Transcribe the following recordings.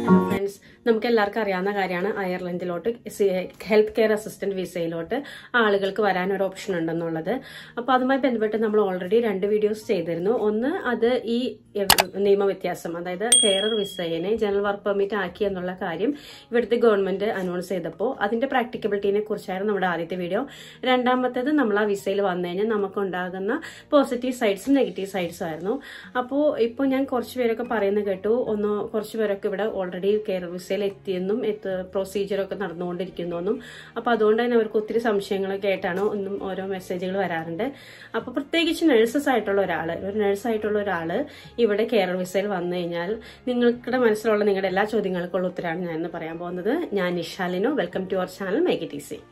friends നമുക്ക് എല്ലാവർക്കും അറിയാവുന്ന കാര്യമാണ് അയർലൻഡിലോട്ട് ഹെൽത്ത് കെയർ അസിസ്റ്റന്റ് വിസയിലോട്ട് ആളുകൾക്ക് വരാൻ ഒരു ഓപ്ഷൻ ഉണ്ടെന്നുള്ളത് അപ്പോൾ അതുമായി ബന്ധപ്പെട്ട് നമ്മൾ ഓൾറെഡി രണ്ട് വീഡിയോസ് ചെയ്തിരുന്നു ഒന്ന് അത് ഈ എഹ്, നിയമവ്യത്യാസം അതായത് കെയറർ വിസയെ ജനറൽ വർക്ക് പെർമിറ്റ് ആക്കി എന്നുള്ള കാര്യം ഇവിടുത്തെ ഗവൺമെന്റ് അനൗൺസ് ചെയ്തപ്പോൾ അതിന്റെ പ്രാക്ടിക്കബിലിറ്റിനെ കുറിച്ചായിരുന്നു നമ്മുടെ ആദ്യത്തെ വീഡിയോ രണ്ടാമത്തേത് നമ്മൾ ആ വിസയിൽ വന്നു കഴിഞ്ഞാൽ നമുക്കുണ്ടാകുന്ന പോസിറ്റീവ് സൈഡ്സും നെഗറ്റീവ് സൈഡ്സും ആയിരുന്നു അപ്പോൾ ഇപ്പോൾ ഞാൻ കുറച്ച് പേരൊക്കെ പറയുന്നത് കേട്ടു ഒന്ന് കുറച്ച് പേരൊക്കെ ഇവിടെ ഓൾറെഡി കെയർ വിസയിൽ എത്തിയെന്നും പ്രൊസീജിയറൊക്കെ നടന്നുകൊണ്ടിരിക്കുന്നു എന്നും അപ്പോൾ അതുകൊണ്ട് തന്നെ അവർക്ക് ഒത്തിരി സംശയങ്ങളൊക്കെ ആയിട്ടാണ് ഒന്നും ഓരോ മെസ്സേജുകൾ വരാറുണ്ട് അപ്പോൾ പ്രത്യേകിച്ച് നഴ്സസ് ആയിട്ടുള്ള ഒരാൾ ഒരു നഴ്സ് ആയിട്ടുള്ള ഒരാൾ ഇവിടെ കെയർ വിസയിൽ വന്നു കഴിഞ്ഞാൽ നിങ്ങളുടെ മനസ്സിലുള്ള നിങ്ങളുടെ എല്ലാ ചോദ്യങ്ങൾക്കുള്ള ഉത്തരമാണ് ഞാൻ ഇന്ന് പറയാൻ പോകുന്നത് ഞാൻ നിഷാലിനോ welcome to our channel make it easy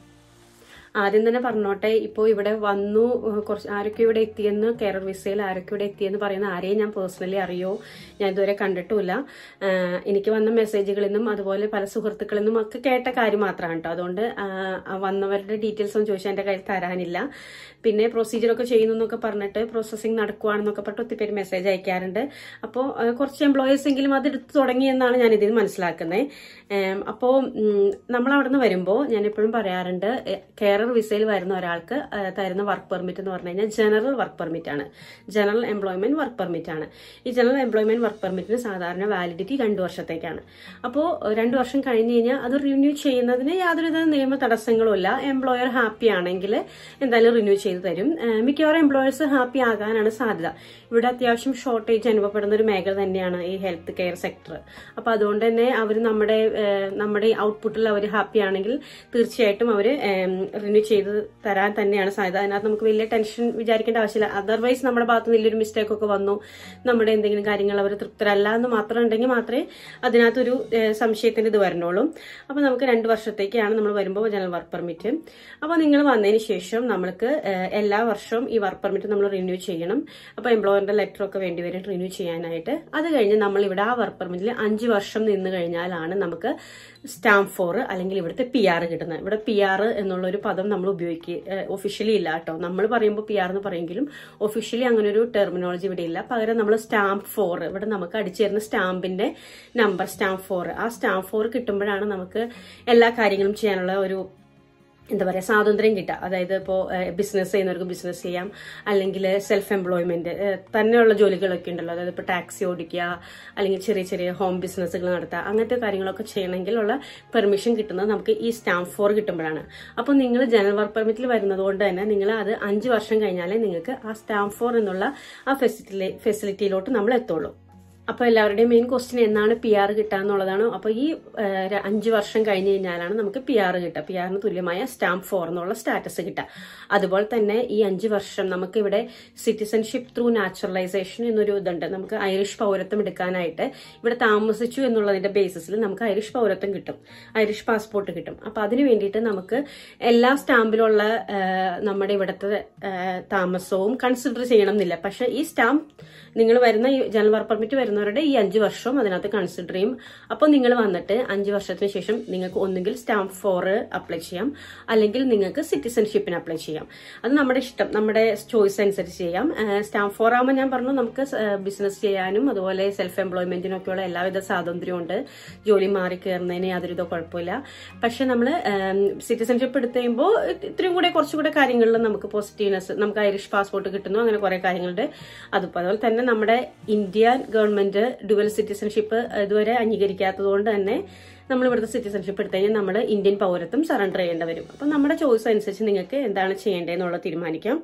ആദ്യം തന്നെ പറഞ്ഞോട്ടെ ഇപ്പോൾ ഇവിടെ വന്നു ഏഹ് കുറച്ച് ആരൊക്കെ ഇവിടെ എത്തിയെന്ന് കേരള വിസയിൽ ആരൊക്കെ ഇവിടെ എത്തിയെന്ന് പറയുന്ന ആരെയും ഞാൻ പേഴ്സണലി അറിയോ ഞാൻ ഇതുവരെ കണ്ടിട്ടുമില്ല ഏഹ് എനിക്ക് വന്ന മെസ്സേജുകളിൽ നിന്നും അതുപോലെ പല സുഹൃത്തുക്കളിൽ നിന്നും ഒക്കെ കേട്ട കാര്യം മാത്രമാണ് കേട്ടോ അതുകൊണ്ട് ആഹ് ആ വന്നവരുടെ ഡീറ്റെയിൽസ് ഒന്നും ചോദിച്ചാൽ എൻ്റെ കയ്യിൽ തരാനില്ല പിന്നെ പ്രൊസീജിയർ ഒക്കെ ചെയ്യുന്നു എന്നൊക്കെ പറഞ്ഞിട്ട് പ്രോസസ്സിംഗ് നടക്കുവാണെന്നൊക്കെ പറഞ്ഞിട്ട് ഒത്തിരി പേര് മെസ്സേജ് അയക്കാറുണ്ട് അപ്പോൾ കുറച്ച് എംപ്ലോയീസ് എങ്കിലും അത് എടുത്തു തുടങ്ങി എന്നാണ് ഞാൻ ഇതിൽ മനസ്സിലാക്കുന്നത് അപ്പോൾ നമ്മൾ അവിടെ നിന്ന് വരുമ്പോൾ ഞാൻ എപ്പോഴും പറയാറുണ്ട് കെയറർ വിസയിൽ വരുന്ന ഒരാൾക്ക് ആ, തരുന്ന വർക്ക് പെർമിറ്റ് എന്ന് പറഞ്ഞു കഴിഞ്ഞാൽ ജനറൽ വർക്ക് പെർമിറ്റ് ആണ് ജനറൽ എംപ്ലോയ്മെന്റ് വർക്ക് പെർമിറ്റ് ആണ് ഈ ജനറൽ എംപ്ലോയ്മെന്റ് വർക്ക് പെർമിറ്റിന് സാധാരണ വാലിഡിറ്റി രണ്ട് വർഷത്തേക്കാണ് അപ്പോൾ രണ്ട് വർഷം കഴിഞ്ഞ് കഴിഞ്ഞാൽ അത് റിന്യൂ ചെയ്യുന്നതിന് യാതൊരുവിധ നിയമ തടസ്സങ്ങളും ഇല്ല എംപ്ലോയർ ഹാപ്പി ആണെങ്കിൽ എന്തായാലും റിന്യൂ ചെയ്ത് തരും ആ, മിക്കവാറും എംപ്ലോയേഴ്സ് ഹാപ്പി ആകാനാണ് സാധ്യത ഇവിടെ അത്യാവശ്യം ഷോർട്ടേജ് അനുഭവപ്പെടുന്ന ഒരു മേഖല തന്നെയാണ് ഈ ഹെൽത്ത് കെയർ സെക്ടർ അപ്പൊ അതുകൊണ്ട് തന്നെ അവർ നമ്മുടെ ഏഹ്, നമ്മുടെ ഔട്ട്പുട്ടിൽ അവർ ഹാപ്പി ആണെങ്കിൽ തീർച്ചയായിട്ടും അവർ റിന്യൂ ചെയ്ത് തരാൻ തന്നെയാണ് സാധ്യത അതിനകത്ത് നമുക്ക് വലിയ ടെൻഷൻ വിചാരിക്കേണ്ട ആവശ്യമില്ല അതർവൈസ് നമ്മുടെ ഭാഗത്ത് നിന്ന് വലിയൊരു മിസ്റ്റേക്ക് ഒക്കെ വന്നു നമ്മുടെ എന്തെങ്കിലും കാര്യങ്ങൾ അവർ തൃപ്തരല്ല എന്ന് മാത്രം ഉണ്ടെങ്കിൽ മാത്രമേ അതിനകത്തൊരു ഏഹ്, സംശയത്തിന്റെ ഇത് വരണുള്ളൂ അപ്പൊ നമുക്ക് രണ്ട് വർഷത്തേക്കാണ് നമ്മൾ വരുമ്പോൾ ജനറൽ വർക്ക് പെർമിറ്റ് അപ്പോൾ നിങ്ങൾ വന്നതിന് ശേഷം നമ്മൾക്ക് ഏഹ്, എല്ലാ വർഷവും ഈ വർക്ക് പെർമിറ്റ് നമ്മൾ റിന്യൂ ചെയ്യണം അപ്പോൾ എംപ്ലോയറിന്റെ ലെറ്റർ ഒക്കെ വേണ്ടി വരും റിന്യൂ ചെയ്യാനായിട്ട് അത് കഴിഞ്ഞ് നമ്മൾ ഇവിടെ ആ വർക്ക് പെർമിറ്റിൽ അഞ്ച് വർഷം നിന്ന് കഴിഞ്ഞാലാണ് നമുക്ക് സ്റ്റാമ്പ് ഫോർ അല്ലെങ്കിൽ ഇവിടുത്തെ പി ആർ കിട്ടുന്നത് ഇവിടെ പി ആർ എന്നുള്ള ഒരു പദം നമ്മൾ ഉപയോഗിക്കുക ഒഫീഷ്യലി ഇല്ല കേട്ടോ നമ്മൾ പറയുമ്പോൾ പി ആർ എന്ന് പറയെങ്കിലും ഒഫീഷ്യലി അങ്ങനെ ഒരു ടെർമിനോളജി ഇവിടെ ഇല്ല പകരം നമ്മൾ സ്റ്റാമ്പ് ഫോർ ഇവിടെ നമുക്ക് അടിച്ചേരുന്ന സ്റ്റാമ്പിന്റെ നമ്പർ സ്റ്റാമ്പ് ഫോർ ആ സ്റ്റാമ്പ് ഫോർ കിട്ടുമ്പോഴാണ് നമുക്ക് എല്ലാ കാര്യങ്ങളും ചെയ്യാനുള്ള ഒരു എന്താ പറയുക സ്വാതന്ത്ര്യം കിട്ടുക അതായത് ഇപ്പോൾ ബിസിനസ് ചെയ്യുന്നവർക്ക് ബിസിനസ് ചെയ്യാം അല്ലെങ്കിൽ സെൽഫ് എംപ്ലോയ്മെന്റ് തന്നെയുള്ള ജോലികളൊക്കെ ഉണ്ടല്ലോ അതായത് ഇപ്പോൾ ടാക്സി ഓടിക്കുക അല്ലെങ്കിൽ ചെറിയ ചെറിയ ഹോം ബിസിനസ്സുകൾ നടത്തുക അങ്ങനത്തെ കാര്യങ്ങളൊക്കെ ചെയ്യണമെങ്കിൽ ഉള്ള പെർമിഷൻ കിട്ടുന്നത് നമുക്ക് ഈ സ്റ്റാമ്പ് ഫോർ കിട്ടുമ്പോഴാണ് അപ്പോൾ നിങ്ങൾ ജനറൽ വർക്ക് പെർമിറ്റിൽ വരുന്നത് കൊണ്ട് തന്നെ നിങ്ങൾ അത് അഞ്ച് വർഷം കഴിഞ്ഞാലേ നിങ്ങൾക്ക് ആ സ്റ്റാമ്പ് ഫോർ എന്നുള്ള ആ ഫെസിലിറ്റി ഫെസിലിറ്റിയിലോട്ട് നമ്മൾ എത്തുള്ളൂ അപ്പൊ എല്ലാവരുടെയും മെയിൻ ക്വസ്റ്റ്യൻ എന്നാണ് പി ആർ കിട്ടുക എന്നുള്ളതാണ് അപ്പൊ ഈ ഏഹ്, ര- അഞ്ച് വർഷം കഴിഞ്ഞ് കഴിഞ്ഞാലാണ് നമുക്ക് പി ആർ കിട്ടുക പി ആറിന് തുല്യമായ സ്റ്റാമ്പ് ഫോർ എന്നുള്ള സ്റ്റാറ്റസ് കിട്ടുക അതുപോലെ തന്നെ ഈ അഞ്ച് വർഷം നമുക്ക് ഇവിടെ സിറ്റിസൺഷിപ്പ് ത്രൂ നാച്ചുറലൈസേഷൻ എന്നൊരു ഇതുണ്ട് നമുക്ക് ഐറിഷ് പൗരത്വം എടുക്കാനായിട്ട് ഇവിടെ താമസിച്ചു എന്നുള്ളതിന്റെ ബേസിസിൽ നമുക്ക് ഐറിഷ് പൗരത്വം കിട്ടും ഐറിഷ് പാസ്പോർട്ട് കിട്ടും അപ്പൊ അതിന് വേണ്ടിയിട്ട് നമുക്ക് എല്ലാ സ്റ്റാമ്പിലുള്ള ഏഹ്, നമ്മുടെ ഇവിടുത്തെ ഏഹ്, താമസവും കൺസിഡർ ചെയ്യണം എന്നില്ല പക്ഷെ ഈ സ്റ്റാമ്പ് നിങ്ങൾ വരുന്ന ഈ ജനറൽ വർക്ക് പെർമിറ്റ് വരുന്നവരുടെ ഈ അഞ്ച് വർഷം അതിനകത്ത് കൺസിഡർ ചെയ്യും അപ്പോൾ നിങ്ങൾ വന്നിട്ട് അഞ്ച് വർഷത്തിന് ശേഷം നിങ്ങൾക്ക് ഒന്നുകിൽ സ്റ്റാമ്പ് ഫോർ അപ്ലൈ ചെയ്യാം അല്ലെങ്കിൽ നിങ്ങൾക്ക് സിറ്റിസൺഷിപ്പിന് അപ്ലൈ ചെയ്യാം അത് നമ്മുടെ ഇഷ്ടം നമ്മുടെ ചോയ്സ് അനുസരിച്ച് ചെയ്യാം സ്റ്റാമ്പ് ഫോർ ആകുമ്പോൾ ഞാൻ പറഞ്ഞു നമുക്ക് ബിസിനസ് ചെയ്യാനും അതുപോലെ സെൽഫ് എംപ്ലോയ്മെന്റിനും ഒക്കെയുള്ള എല്ലാവിധ സ്വാതന്ത്ര്യവും ഉണ്ട് ജോലി മാറി കയറുന്നതിന് യാതൊരു ഇതോ കുഴപ്പമില്ല പക്ഷെ നമ്മൾ സിറ്റിസൺഷിപ്പ് എടുത്തു കഴിയുമ്പോൾ ഇത്രയും കൂടെ കുറച്ചുകൂടെ കാര്യങ്ങളിൽ നമുക്ക് പോസിറ്റീവ്നെസ് നമുക്ക് ഐറിഷ് പാസ്പോർട്ട് കിട്ടുന്നു അങ്ങനെ കുറെ കാര്യങ്ങളുണ്ട് അതുപോലെ തന്നെ നമ്മുടെ ഇന്ത്യൻ ഗവൺമെന്റ് ഡുവൽ സിറ്റിസൺഷിപ്പ് ഇതുവരെ അംഗീകരിക്കാത്തത് കൊണ്ട് തന്നെ നമ്മൾ ഇവിടുത്തെ സിറ്റിസൺഷിപ്പ് എടുത്തു കഴിഞ്ഞാൽ നമ്മൾ ഇന്ത്യൻ പൗരത്വം സറണ്ടർ ചെയ്യേണ്ടി വരും അപ്പം നമ്മുടെ ചോയ്സ് അനുസരിച്ച് നിങ്ങൾക്ക് എന്താണ് ചെയ്യേണ്ടതെന്നുള്ളത് തീരുമാനിക്കാം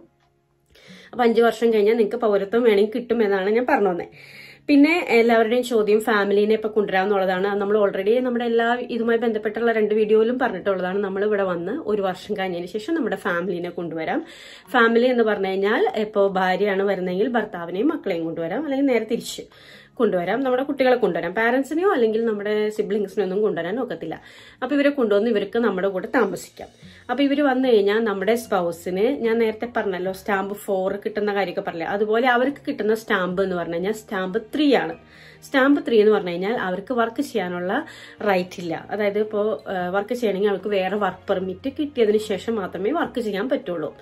അപ്പൊ അഞ്ചു വർഷം കഴിഞ്ഞാൽ നിങ്ങൾക്ക് പൗരത്വം വേണമെങ്കിൽ കിട്ടും എന്നാണ് ഞാൻ പറഞ്ഞു തന്നെ പിന്നെ എല്ലാവരുടെയും ചോദ്യം ഫാമിലിനെ ഇപ്പൊ കൊണ്ടുവരാമെന്നുള്ളതാണ് അത് നമ്മൾ ഓൾറെഡി നമ്മുടെ എല്ലാ ഇതുമായി ബന്ധപ്പെട്ടുള്ള രണ്ട് വീഡിയോയിലും പറഞ്ഞിട്ടുള്ളതാണ് നമ്മൾ ഇവിടെ വന്ന് ഒരു വർഷം കഴിഞ്ഞതിന് ശേഷം നമ്മുടെ ഫാമിലിനെ കൊണ്ടുവരാം ഫാമിലി എന്ന് പറഞ്ഞു കഴിഞ്ഞാൽ ഇപ്പോൾ ഭാര്യയാണ് വരുന്നതെങ്കിൽ ഭർത്താവിനെയും മക്കളെയും കൊണ്ടുവരാം അല്ലെങ്കിൽ നേരെ തിരിച്ച് കൊണ്ടുവരാം നമ്മുടെ കുട്ടികളെ കൊണ്ടുവരാം പാരന്റ്സിനെയോ അല്ലെങ്കിൽ നമ്മുടെ സിബ്ലിങ്സിനെയോ ഒന്നും കൊണ്ടുവരാൻ ഒക്കത്തില്ല അപ്പൊ ഇവരെ കൊണ്ടുവന്ന് ഇവർക്ക് നമ്മുടെ കൂടെ താമസിക്കാം അപ്പൊ ഇവര് വന്നു കഴിഞ്ഞാൽ നമ്മുടെ സ്പൗസിന് ഞാൻ നേരത്തെ പറഞ്ഞല്ലോ സ്റ്റാമ്പ് ഫോർ കിട്ടുന്ന കാര്യമൊക്കെ പറഞ്ഞില്ലേ അതുപോലെ അവർക്ക് കിട്ടുന്ന സ്റ്റാമ്പ് എന്ന് പറഞ്ഞു കഴിഞ്ഞാൽ സ്റ്റാമ്പ് ത്രീ ആണ് സ്റ്റാമ്പ് ത്രീ എന്ന് പറഞ്ഞു കഴിഞ്ഞാൽ അവർക്ക് വർക്ക് ചെയ്യാനുള്ള റൈറ്റ് ഇല്ല അതായത് ഇപ്പോൾ വർക്ക് ചെയ്യണമെങ്കിൽ അവർക്ക് വേറെ വർക്ക് പെർമിറ്റ് കിട്ടിയതിന് ശേഷം മാത്രമേ വർക്ക് ചെയ്യാൻ പറ്റുള്ളൂ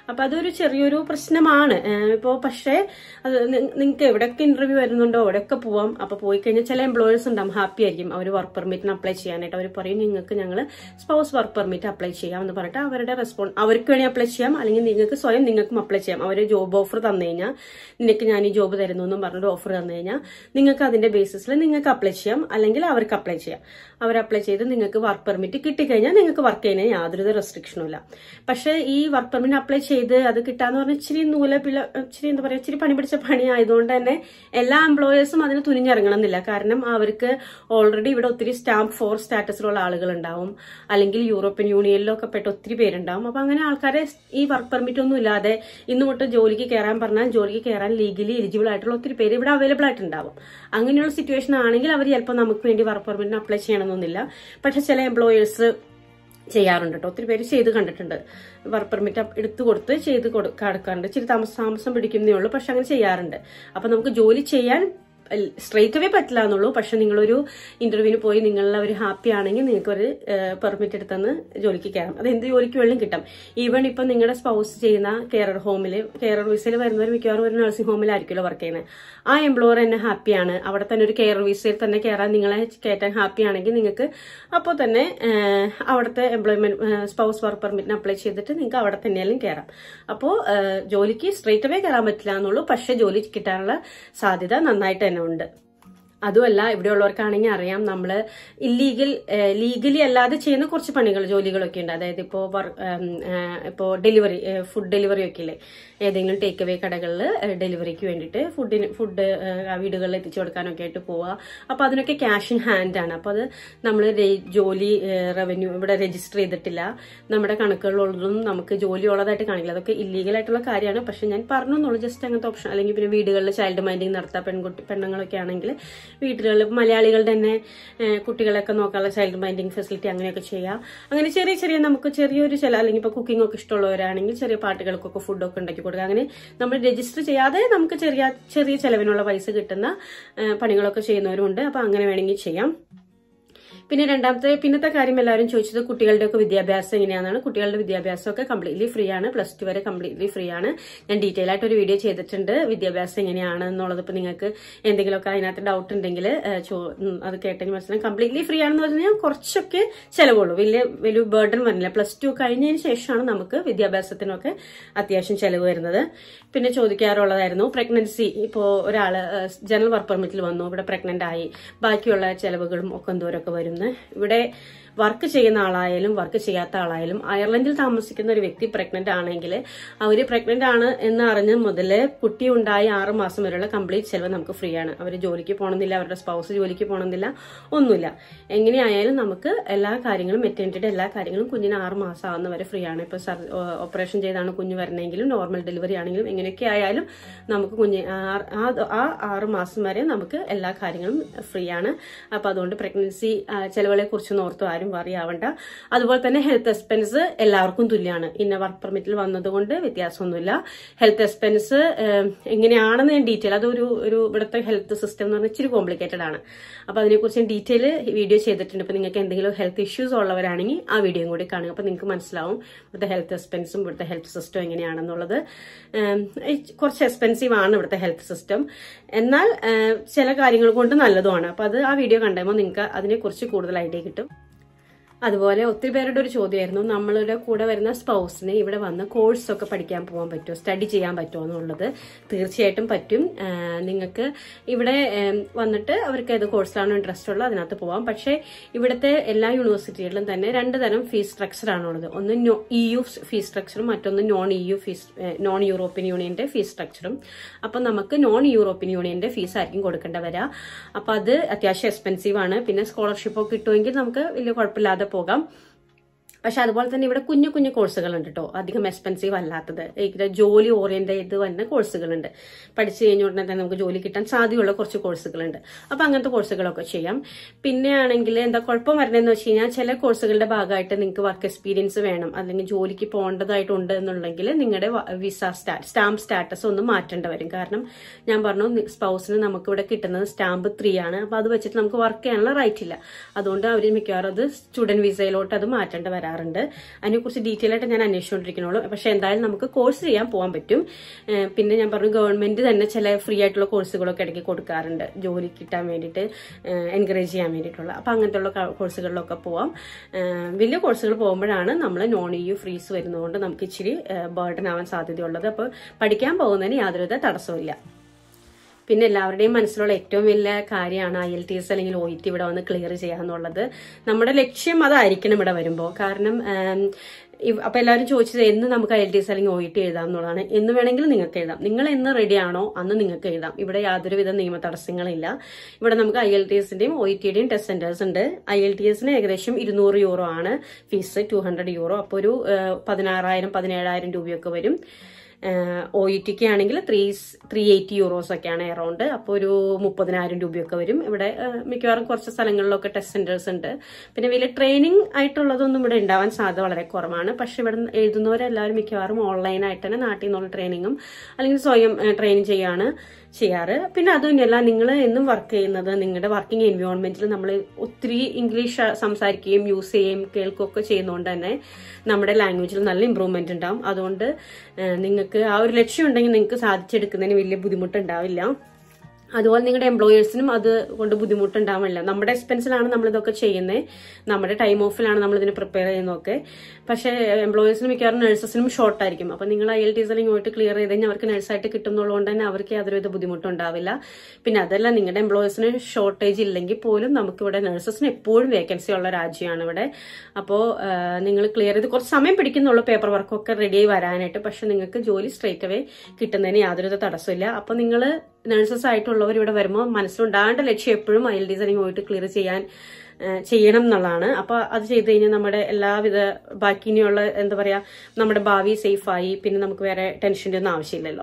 അപ്പൊ അതൊരു ചെറിയൊരു പ്രശ്നമാണ് ഇപ്പോൾ പക്ഷേ അത് നിങ്ങൾക്ക് എവിടെയൊക്കെ ഇന്റർവ്യൂ വരുന്നുണ്ടോ അവിടെയൊക്കെ പോവാം അപ്പൊ പോയി കഴിഞ്ഞാൽ ചില എംപ്ലോയേഴ്സ് ഉണ്ടാവും ഹാപ്പി ആയിരിക്കും അവർ വർക്ക് പെർമിറ്റിന് അപ്ലൈ ചെയ്യാനായിട്ട് അവർ പറയും നിങ്ങൾക്ക് ഞങ്ങൾ സ്പൗസ് വർക്ക് പെർമിറ്റ് അപ്ലൈ ചെയ്യാം എന്ന് പറഞ്ഞിട്ട് അവരുടെ റെസ്പോൺസ് അവർക്ക് വേണേൽ അപ്ലൈ ചെയ്യാം അല്ലെങ്കിൽ നിങ്ങൾക്ക് സ്വയം നിങ്ങൾക്കും അപ്ലൈ ചെയ്യാം അവർ ജോബ് ഓഫർ തന്നു കഴിഞ്ഞാൽ നിനക്ക് ഞാൻ ഈ ജോബ് തരുന്നു എന്നും പറഞ്ഞിട്ട് ഓഫർ തന്നു കഴിഞ്ഞാൽ നിങ്ങൾക്ക് അതിന്റെ ബേസിസിൽ നിങ്ങൾക്ക് അപ്ലൈ ചെയ്യാം അല്ലെങ്കിൽ അവർക്ക് അപ്ലൈ ചെയ്യാം അവർ അപ്ലൈ ചെയ്ത് നിങ്ങൾക്ക് വർക്ക് പെർമിറ്റ് കിട്ടിക്കഴിഞ്ഞാൽ നിങ്ങൾക്ക് വർക്ക് ചെയ്യുന്നതിന് യാതൊരു റെസ്ട്രിക്ഷനും ഇല്ല പക്ഷേ ഈ വർക്ക് പെർമിറ്റ് അപ്ലൈ ചെയ്ത് അത് കിട്ടാന്ന് പറഞ്ഞാൽ ഇച്ചിരി നൂല പിള്ള ഇച്ചിരി എന്താ പറയുക ഇച്ചിരി പണി പിടിച്ച പണി ആയതുകൊണ്ട് തന്നെ എല്ലാ എംപ്ലോയേഴ്സും അതിന് തുനിഞ്ഞിറങ്ങണം എന്നില്ല കാരണം അവർക്ക് ഓൾറെഡി ഇവിടെ ഒത്തിരി സ്റ്റാമ്പ് ഫോർ സ്റ്റാറ്റസിലുള്ള ആളുകൾ ഉണ്ടാവും അല്ലെങ്കിൽ യൂറോപ്യൻ യൂണിയനിലൊക്കെ പെട്ട ഒത്തിരി പേരുണ്ടാവും അപ്പൊ അങ്ങനെ ആൾക്കാരെ ഈ വർക്ക് പെർമിറ്റ് ഒന്നും ഇല്ലാതെ ഇന്ന് തൊട്ട് ജോലിക്ക് കയറാൻ പറഞ്ഞാൽ ജോലിക്ക് കയറാൻ ലീഗലി എലിജിബിൾ ആയിട്ടുള്ള ഒത്തിരി പേര് ഇവിടെ അവൈലബിൾ ആയിട്ടുണ്ടാവും അങ്ങനെയുള്ള സിറ്റുവേഷൻ ആണെങ്കിൽ അവർ ചിലപ്പോൾ നമുക്ക് വേണ്ടി വർക്ക് പെർമിറ്റിന് അപ്ലൈ ചെയ്യണമെന്നൊന്നുമില്ല പക്ഷെ ചില എംപ്ലോയേഴ്സ് ചെയ്യാറുണ്ട് കേട്ടോ ഒത്തിരി പേര് ചെയ്ത് കണ്ടിട്ടുണ്ട് വർക്ക് പെർമിറ്റ് എടുത്തു കൊടുത്ത് ചെയ്ത് കൊടുക്കാറുണ്ട് ഇച്ചിരി താമസം താമസം പിടിക്കുന്നേ ഉള്ളൂ പക്ഷെ അങ്ങനെ ചെയ്യാറുണ്ട് അപ്പൊ നമുക്ക് ജോലി ചെയ്യാൻ സ്ട്രേറ്റ് അവേ പറ്റില്ല എന്നുള്ളൂ പക്ഷെ നിങ്ങളൊരു ഇന്റർവ്യൂവിന് പോയി നിങ്ങളെല്ലാവരും ഹാപ്പി ആണെങ്കിൽ നിങ്ങൾക്ക് ഒരു പെർമിറ്റ് എടുത്തെന്ന് ജോലിക്ക് കയറാം അത് എന്ത് ജോലിക്ക് വേണമെങ്കിലും കിട്ടാം ഈവൻ ഇപ്പം നിങ്ങളുടെ സ്പൗസ് ചെയ്യുന്ന കെയർ ഹോമിൽ കെയർ വിസയിൽ വരുന്നവർ മിക്കവാറും ഒരു നഴ്സിംഗ് ഹോമിലായിരിക്കുമല്ലോ വർക്ക് ചെയ്യുന്നത് ആ എംപ്ലോയർ തന്നെ ഹാപ്പിയാണ് അവിടെ തന്നെ ഒരു കെയർ വിസയിൽ തന്നെ കയറാൻ നിങ്ങളെ കയറ്റാൻ ഹാപ്പി ആണെങ്കിൽ നിങ്ങൾക്ക് അപ്പോൾ തന്നെ അവിടുത്തെ എംപ്ലോയ്മെന്റ് സ്പൗസ് വർക്ക് പെർമിറ്റിന് അപ്ലൈ ചെയ്തിട്ട് നിങ്ങൾക്ക് അവിടെ തന്നെയാലും കയറാം അപ്പോൾ ജോലിക്ക് സ്ട്രേറ്റ് അവേ കയറാൻ പറ്റില്ല എന്നുള്ളൂ പക്ഷേ ജോലി കിട്ടാനുള്ള സാധ്യത നന്നായിട്ട് തന്നെ ഉണ്ട് അതുമല്ല ഇവിടെയുള്ളവർക്കാണെങ്കിൽ അറിയാം നമ്മൾ ഇല്ലീഗൽ ലീഗലി അല്ലാതെ ചെയ്യുന്ന കുറച്ച് പണികൾ ജോലികളൊക്കെ ഉണ്ട് അതായത് ഇപ്പോൾ ഇപ്പോൾ ഡെലിവറി ഫുഡ് ഡെലിവറി ഒക്കെ ഇല്ലേ ഏതെങ്കിലും ടേക്ക് അവേ കടകളിൽ ഡെലിവറിക്ക് വേണ്ടിയിട്ട് ഫുഡിന് ഫുഡ് വീടുകളിൽ എത്തിച്ചു കൊടുക്കാനൊക്കെ ആയിട്ട് പോവുക അപ്പോൾ അതിനൊക്കെ ക്യാഷ് ഇൻ ഹാൻഡ് ആണ് അപ്പോൾ അത് നമ്മൾ ജോലി റവന്യൂ ഇവിടെ രജിസ്റ്റർ ചെയ്തിട്ടില്ല നമ്മുടെ കണക്കുകളിലൊന്നും നമുക്ക് ജോലി ഉള്ളതായിട്ട് കാണിക്കില്ല അതൊക്കെ ഇല്ലീഗൽ ആയിട്ടുള്ള കാര്യമാണ് പക്ഷെ ഞാൻ പറഞ്ഞു എന്നുള്ളൂ ജസ്റ്റ് അങ്ങനത്തെ ഓപ്ഷൻ അല്ലെങ്കിൽ പിന്നെ വീടുകളിൽ ചൈൽഡ് മൈൻഡിങ് നടത്താം പെൺകുട്ടി പെണ്ണുങ്ങളൊക്കെ ആണെങ്കിൽ വീടുകളിൽ മലയാളികളുടെ തന്നെ കുട്ടികളൊക്കെ നോക്കാനുള്ള ചൈൽഡ് മൈൻഡിങ് ഫെസിലിറ്റി അങ്ങനെയൊക്കെ ചെയ്യാം അങ്ങനെ ചെറിയ ചെറിയ നമുക്ക് ചെറിയൊരു ചില അല്ലെങ്കിൽ ഇപ്പോൾ കുക്കിംഗ് ഒക്കെ ഇഷ്ടമുള്ളവരാണെങ്കിൽ ചെറിയ പാട്ടുകൾക്കൊക്കെ ഫുഡൊക്കെ ഉണ്ടാക്കി കൊടുക്കുക അങ്ങനെ നമ്മൾ രജിസ്റ്റർ ചെയ്യാതെ നമുക്ക് ചെറിയ ചെറിയ ചെലവിനുള്ള പൈസ കിട്ടുന്ന പണികളൊക്കെ ചെയ്യുന്നവരുണ്ട് അപ്പോൾ അങ്ങനെ വേണമെങ്കിൽ ചെയ്യാം പിന്നെ രണ്ടാമത്തെ പിന്നത്തെ കാര്യം എല്ലാവരും ചോദിച്ചത് കുട്ടികളുടെ ഒക്കെ വിദ്യാഭ്യാസം എങ്ങനെയാണെന്നാണ് കുട്ടികളുടെ വിദ്യാഭ്യാസമൊക്കെ കംപ്ലീറ്റ്ലി ഫ്രീ ആണ് പ്ലസ് ടു വരെ കംപ്ലീറ്റ്ലി ഫ്രീ ആണ് ഞാൻ ഡീറ്റെയിൽ ആയിട്ട് ഒരു വീഡിയോ ചെയ്തിട്ടുണ്ട് വിദ്യാഭ്യാസം എങ്ങനെയാണ് എന്നുള്ളത് ഇപ്പൊ നിങ്ങൾക്ക് എന്തെങ്കിലുമൊക്കെ അതിനകത്ത് ഡൗട്ട് ഉണ്ടെങ്കിൽ അത് കേട്ടെങ്കിൽ മനസ്സിലാവും കംപ്ലീറ്റ്ലി ഫ്രീ ആണെന്ന് പറഞ്ഞാൽ കുറച്ചൊക്കെ ചെലവുള്ളൂ വലിയ വലിയ ബേർഡൻ വരില്ല പ്ലസ് ടു കഴിഞ്ഞതിന് ശേഷമാണ് നമുക്ക് വിദ്യാഭ്യാസത്തിനൊക്കെ അത്യാവശ്യം ചെലവ് വരുന്നത് പിന്നെ ചോദിക്കാറുള്ളതായിരുന്നു പ്രഗ്നൻസി ഇപ്പോൾ ഒരാള് ജനറൽ വർക്ക് പെർമിറ്റിൽ വന്നു ഇവിടെ പ്രഗ്നന്റ് ആയി ബാക്കിയുള്ള ചെലവുകളും ഒക്കെ എന്തോരൊക്കെ വരും ഇവിടെ വർക്ക് ചെയ്യുന്ന ആളായാലും വർക്ക് ചെയ്യാത്ത ആളായാലും അയർലൻഡിൽ താമസിക്കുന്ന ഒരു വ്യക്തി പ്രഗ്നന്റ് ആണെങ്കിൽ അവര് പ്രഗ്നന്റ് ആണ് എന്ന് അറിഞ്ഞ മുതൽ കുട്ടി ഉണ്ടായി ആറ് മാസം വരെയുള്ള കംപ്ലീറ്റ് ചെലവ് നമുക്ക് ഫ്രീ ആണ് അവർ ജോലിക്ക് പോകണമെന്നില്ല അവരുടെ സ്പൗസ് ജോലിക്ക് പോകണമെന്നില്ല ഒന്നുമില്ല എങ്ങനെയായാലും നമുക്ക് എല്ലാ കാര്യങ്ങളും മെറ്റേണിറ്റിയുടെ എല്ലാ കാര്യങ്ങളും കുഞ്ഞിന് ആറ് മാസം ആവുന്ന വരെ ഫ്രീ ആണ് ഇപ്പൊ ഓപ്പറേഷൻ ചെയ്താണ് കുഞ്ഞ് വരണമെങ്കിലും നോർമൽ ഡെലിവറി ആണെങ്കിലും എങ്ങനെയൊക്കെ ആയാലും നമുക്ക് കുഞ്ഞ് ആ ആറ് മാസം വരെ നമുക്ക് എല്ലാ കാര്യങ്ങളും ഫ്രീ ആണ് അപ്പൊ അതുകൊണ്ട് പ്രഗ്നൻസി ചെലവുകളെ കുറിച്ചൊന്നും ഓർത്തു ആരും വറി ആവണ്ട അതുപോലെ തന്നെ ഹെൽത്ത് എക്സ്പെൻസ് എല്ലാവർക്കും തുല്യമാണ് ഇന്ന വർക്ക് പെർമിറ്റിൽ വന്നതുകൊണ്ട് വ്യത്യാസമൊന്നുമില്ല ഹെൽത്ത് എക്സ്പെൻസ് എങ്ങനെയാണെന്ന് ഞാൻ ഡീറ്റെയിൽ അതൊരു ഒരു ഇവിടുത്തെ ഹെൽത്ത് സിസ്റ്റം എന്ന് പറഞ്ഞാൽ ഇച്ചിരി കോംപ്ലിക്കേറ്റഡ് ആണ് അപ്പൊ അതിനെക്കുറിച്ച് ഞാൻ ഡീറ്റെയിൽ വീഡിയോ ചെയ്തിട്ടുണ്ട് ഇപ്പൊ നിങ്ങൾക്ക് എന്തെങ്കിലും ഹെൽത്ത് ഇഷ്യൂസ് ഉള്ളവരാണെങ്കിൽ ആ വീഡിയോയും കൂടി കാണുക അപ്പൊ നിങ്ങൾക്ക് മനസ്സിലാവും ഇവിടുത്തെ ഹെൽത്ത് എക്സ്പെൻസും ഇവിടുത്തെ ഹെൽത്ത് സിസ്റ്റം എങ്ങനെയാണെന്നുള്ളത് കുറച്ച് എക്സ്പെൻസീവ് ആണ് ഇവിടുത്തെ ഹെൽത്ത് സിസ്റ്റം എന്നാൽ ചില കാര്യങ്ങൾ കൊണ്ട് നല്ലതുമാണ് അപ്പൊ അത് ആ വീഡിയോ കണ്ടുമ്പോൾ നിങ്ങൾക്ക് അതിനെക്കുറിച്ച് കൂടുതൽ ഐഡിയ കിട്ടും അതുപോലെ ഒത്തിരി പേരുടെ ഒരു ചോദ്യമായിരുന്നു നമ്മളുടെ കൂടെ വരുന്ന സ്പൗസിന് ഇവിടെ വന്ന് കോഴ്സൊക്കെ പഠിക്കാൻ പോകാൻ പറ്റുമോ സ്റ്റഡി ചെയ്യാൻ പറ്റുമോ എന്നുള്ളത് തീർച്ചയായിട്ടും പറ്റും നിങ്ങൾക്ക് ഇവിടെ വന്നിട്ട് അവർക്ക് ഏത് കോഴ്സിലാണോ ഇൻട്രസ്റ്റ് ഉള്ളത് അതിനകത്ത് പോവാം പക്ഷേ ഇവിടുത്തെ എല്ലാ യൂണിവേഴ്സിറ്റികളിലും തന്നെ രണ്ട് തരം ഫീസ് സ്ട്രക്ചർ ആണുള്ളത് ഒന്ന് ഇ യു ഫീസ് സ്ട്രക്ചറും മറ്റൊന്ന് non EU fees non European യൂണിയന്റെ ഫീസ് സ്ട്രക്ചറും അപ്പം നമുക്ക് നോൺ യൂറോപ്യൻ യൂണിയന്റെ ഫീസ് ആയിരിക്കും കൊടുക്കേണ്ട വരിക അപ്പം അത് അത്യാവശ്യം എക്സ്പെൻസീവ് ആണ് പിന്നെ സ്കോളർഷിപ്പ് ഒക്കെ കിട്ടുമെങ്കിൽ നമുക്ക് വലിയ കുഴപ്പമില്ലാതെ പോകാം പക്ഷെ അതുപോലെ തന്നെ ഇവിടെ കുഞ്ഞു കുഞ്ഞു കോഴ്സുകൾ ഉണ്ട് കേട്ടോ അധികം എക്സ്പെൻസീവ് അല്ലാത്തത് ഇവിടെ ജോലി ഓറിയന്റ് ചെയ്ത് വരുന്ന കോഴ്സുകളുണ്ട് പഠിച്ചു കഴിഞ്ഞ ഉടനെ തന്നെ നമുക്ക് ജോലി കിട്ടാൻ സാധ്യതയുള്ള കുറച്ച് കോഴ്സുകളുണ്ട് അപ്പൊ അങ്ങനത്തെ കോഴ്സുകളൊക്കെ ചെയ്യാം പിന്നെ ആണെങ്കിൽ എന്താ കുഴപ്പം വരണമെന്ന് വെച്ച് കഴിഞ്ഞാൽ ചില കോഴ്സുകളുടെ ഭാഗമായിട്ട് നിങ്ങൾക്ക് വർക്ക് എക്സ്പീരിയൻസ് വേണം അല്ലെങ്കിൽ ജോലിക്ക് പോകേണ്ടതായിട്ടുണ്ട് എന്നുണ്ടെങ്കിൽ നിങ്ങളുടെ വിസ സ്റ്റാമ്പ് സ്റ്റാറ്റസ് ഒന്ന് മാറ്റേണ്ടി വരും കാരണം ഞാൻ പറഞ്ഞു സ്പൗസിന് നമുക്ക് ഇവിടെ കിട്ടുന്നത് സ്റ്റാമ്പ് ത്രീ ആണ് അപ്പൊ അത് വെച്ചിട്ട് നമുക്ക് വർക്ക് ചെയ്യാനുള്ള റൈറ്റ് ഇല്ല അതുകൊണ്ട് അവർ മിക്കവാറും അത് സ്റ്റുഡന്റ് വിസയിലോട്ട് അത് മാറ്റേണ്ടി വരാറുണ്ട് വരാറുണ്ട് അതിനെക്കുറിച്ച് ഡീറ്റെയിൽ ആയിട്ട് ഞാൻ അന്വേഷിച്ചുകൊണ്ടിരിക്കണുള്ളൂ പക്ഷെ എന്തായാലും നമുക്ക് കോഴ്സ് ചെയ്യാൻ പോകാൻ പറ്റും ഏഹ് പിന്നെ ഞാൻ പറഞ്ഞു ഗവൺമെന്റ് തന്നെ ചില ഫ്രീ ആയിട്ടുള്ള കോഴ്സുകളൊക്കെ ഇടയ്ക്ക് കൊടുക്കാറുണ്ട് ജോലി കിട്ടാൻ വേണ്ടിയിട്ട് എൻകറേജ് ചെയ്യാൻ വേണ്ടിയിട്ടുള്ള അപ്പൊ അങ്ങനത്തെ ഉള്ള കോഴ്സുകളിലൊക്കെ പോവാം ഏഹ് വലിയ കോഴ്സുകൾ പോകുമ്പോഴാണ് നമ്മൾ നോൺ ഇ യു ഫ്രീസ് വരുന്നതുകൊണ്ട് നമുക്ക് ഇച്ചിരി ബേർഡൻ ആവാൻ സാധ്യതയുള്ളത് അപ്പോൾ പഠിക്കാൻ പോകുന്നതിന് യാതൊരുവിധ തടസ്സമില്ല പിന്നെ എല്ലാവരുടെയും മനസ്സിലുള്ള ഏറ്റവും വലിയ കാര്യമാണ് ഐ എൽ ടി എസ് അല്ലെങ്കിൽ ഒ ടി ഇവിടെ വന്ന് ക്ലിയർ ചെയ്യാന്നുള്ളത് നമ്മുടെ ലക്ഷ്യം അതായിരിക്കണം ഇവിടെ വരുമ്പോൾ കാരണം ആം, ഇവ്- അപ്പൊ എല്ലാവരും ചോദിച്ചത് എന്ന് നമുക്ക് ഐ എൽ ടി എസ് അല്ലെങ്കിൽ ഒ ടി എഴുതാം എന്നുള്ളതാണ് എന്ന് വേണമെങ്കിലും നിങ്ങൾക്ക് എഴുതാം നിങ്ങൾ എന്ന് റെഡി ആണോ അന്ന് നിങ്ങൾക്ക് എഴുതാം ഇവിടെ യാതൊരുവിധ നിയമ തടസ്സങ്ങളില്ല ഇവിടെ നമുക്ക് ഐ എൽ ടി എസിന്റെയും ഒ ടിയുടെയും ടെസ്റ്റ് സെന്റേഴ്സ് ഉണ്ട് ഐ എൽ ടി എസിന് ഏകദേശം ഇരുന്നൂറ് യൂറോ ആണ് ഫീസ് ടു ഹൺഡ്രഡ് യൂറോ അപ്പോൾ ഒരു ഏഹ്, പതിനാറായിരം പതിനേഴായിരം രൂപയൊക്കെ വരും ഒ ഇ ടിക്ക് ആണെങ്കിൽ ത്രീ ത്രീ എയ്റ്റി യൂറോസ് ഒക്കെയാണ് എറൗണ്ട് അപ്പോൾ ഒരു മുപ്പതിനായിരം രൂപയൊക്കെ വരും ഇവിടെ ഏഹ്, മിക്കവാറും കുറച്ച് സ്ഥലങ്ങളിലൊക്കെ ടെസ്റ്റ് സെന്റേഴ്സ് ഉണ്ട് പിന്നെ വലിയ ട്രെയിനിങ് ആയിട്ടുള്ളതൊന്നും ഇവിടെ ഉണ്ടാവാൻ സാധ്യത വളരെ കുറവാണ് പക്ഷെ ഇവിടെ നിന്ന് എഴുതുന്നവരെല്ലാവരും മിക്കവാറും ഓൺലൈനായിട്ട് തന്നെ നാട്ടിൽ നിന്നുള്ള ട്രെയിനിങ്ങും അല്ലെങ്കിൽ സ്വയം ട്രെയിൻ ചെയ്യാണ് ചെയ്യാറ് പിന്നെ അത് തന്നെയല്ല നിങ്ങൾ എന്നും വർക്ക് ചെയ്യുന്നത് നിങ്ങളുടെ വർക്കിംഗ് എൻവയോൺമെന്റിൽ നമ്മൾ ഒത്തിരി ഇംഗ്ലീഷ് സംസാരിക്കുകയും യൂസ് ചെയ്യുകയും കേൾക്കുകയൊക്കെ ചെയ്യുന്നതുകൊണ്ട് തന്നെ നമ്മുടെ ലാംഗ്വേജിൽ നല്ല ഇമ്പ്രൂവ്മെന്റ് ഉണ്ടാവും അതുകൊണ്ട് നിങ്ങൾക്ക് ആ ഒരു ലക്ഷ്യം ഉണ്ടെങ്കിൽ നിങ്ങൾക്ക് സാധിച്ചെടുക്കുന്നതിന് വലിയ ബുദ്ധിമുട്ടുണ്ടാവില്ല അതുപോലെ നിങ്ങളുടെ എംപ്ലോയേഴ്സിനും അത് കൊണ്ട് ബുദ്ധിമുട്ടുണ്ടാവില്ല നമ്മുടെ എക്സ്പെൻസിലാണ് നമ്മൾ ഇതൊക്കെ ചെയ്യുന്നത് നമ്മുടെ ടൈം ഓഫിലാണ് നമ്മൾ ഇതിന് പ്രിപ്പയർ ചെയ്യുന്നതൊക്കെ പക്ഷേ എംപ്ലോയേഴ്സിനും മിക്കവാറും നഴ്സസിനും ഷോർട്ട് ആയിരിക്കും അപ്പൊ നിങ്ങൾ ഐ എൽ ടി അല്ലെങ്കിൽ പോയിട്ട് ക്ലിയർ ചെയ്ത് കഴിഞ്ഞാൽ അവർക്ക് നഴ്സായിട്ട് കിട്ടുന്നുള്ളതുകൊണ്ട് തന്നെ അവർക്ക് യാതൊരുവിധ ബുദ്ധിമുട്ടുണ്ടാവില്ല പിന്നെ അതല്ല നിങ്ങളുടെ എംപ്ലോയേഴ്സിന് ഷോർട്ടേജ് ഇല്ലെങ്കിൽ പോലും നമുക്ക് ഇവിടെ നഴ്സസിന് എപ്പോഴും വേക്കൻസി ഉള്ള രാജ്യമാണ് ഇവിടെ അപ്പോൾ നിങ്ങൾ ക്ലിയർ ചെയ്ത് കുറച്ച് സമയം പിടിക്കുന്നുള്ളൂ പേപ്പർ വർക്കൊക്കെ റെഡി ആയി വരാനായിട്ട് പക്ഷെ നിങ്ങൾക്ക് ജോലി സ്ട്രേറ്റ് അവേ കിട്ടുന്നതിന് യാതൊരുവിധ തടസ്സമില്ല അപ്പൊ നിങ്ങൾ നഴ്സസ് ആയിട്ടുള്ളവർ ഇവിടെ വരുമ്പോൾ മനസ്സിലുണ്ടാകേണ്ട ലക്ഷ്യം എപ്പോഴും ഐ എൽ ഡി സെനിങ് പോയിട്ട് ക്ലിയർ ചെയ്യാൻ ഏഹ് ചെയ്യണം എന്നുള്ളതാണ് അപ്പൊ അത് ചെയ്ത് കഴിഞ്ഞാൽ നമ്മുടെ എല്ലാവിധ ബാക്കി ഇനിയുള്ള എന്താ പറയാ നമ്മുടെ ഭാവി സേഫായി പിന്നെ നമുക്ക് വേറെ ടെൻഷൻ്റെ ഒന്നും ആവശ്യമില്ലല്ലോ